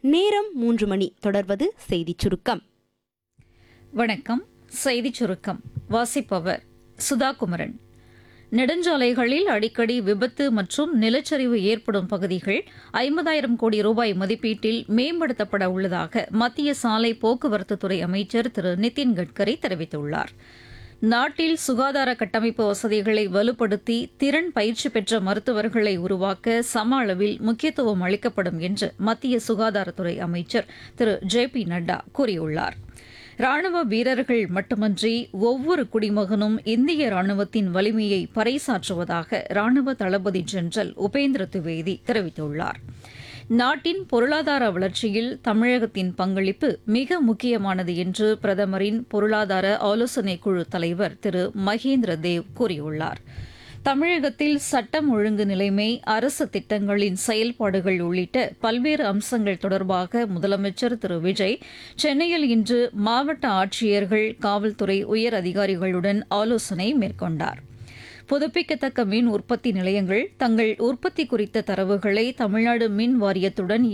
நேரம் மூன்று மணி தொடர்வது செய்திச் சுருக்கம் வணக்கம் செய்திச் சுருக்கம் வாசிப்பவர் சுதா குமரன் நெடுஞ்சாலைகளில் அடிக்கடி விபத்து மற்றும் நிலச்சரிவு ஏற்படும் பகுதிகள் ஐம்பதாயிரம் கோடி ரூபாய் மதிப்பீட்டில் மேம்படுத்தப்பட உள்ளதாக மத்திய சாலை போக்குவரத்துத்துறை அமைச்சர் திரு நிதின் கட்கரி தெரிவித்துள்ளார் நாட்டில் சுகாதார கட்டமைப்பு வசதிகளை வலுப்படுத்தி திறன் பயிற்சி பெற்ற மருத்துவர்களை உருவாக்க சம அளவில் முக்கியத்துவம் அளிக்கப்படும் என்று மத்திய சுகாதாரத்துறை அமைச்சர் திரு ஜே பி நட்டா கூறியுள்ளார் ராணுவ வீரர்கள் மட்டுமன்றி ஒவ்வொரு குடிமகனும் இந்திய ராணுவத்தின் வலிமையை பறைசாற்றுவதாக ராணுவ தளபதி ஜெனரல் உபேந்திர திவேதி தெரிவித்துள்ளார் நாட்டின் பொருளாதார வளர்ச்சியில் தமிழகத்தின் பங்களிப்பு மிக முக்கியமானது என்று பிரதமரின் பொருளாதார ஆலோசனைக் குழு தலைவர் திரு மகேந்திர தேவ் கூறியுள்ளார் தமிழகத்தில் சட்டம் ஒழுங்கு நிலைமை அரசு திட்டங்களின் செயல்பாடுகள் உள்ளிட்ட பல்வேறு அம்சங்கள் தொடர்பாக முதலமைச்சர் திரு விஜய் சென்னையில் இன்று மாவட்ட ஆட்சியர்கள் காவல்துறை உயர் அதிகாரிகளுடன் ஆலோசனை மேற்கொண்டார் புதுப்பிக்கத்தக்க மின் உற்பத்தி நிலையங்கள் தங்கள் உற்பத்தி குறித்த தரவுகளை தமிழ்நாடு மின் வாரியத்துடன்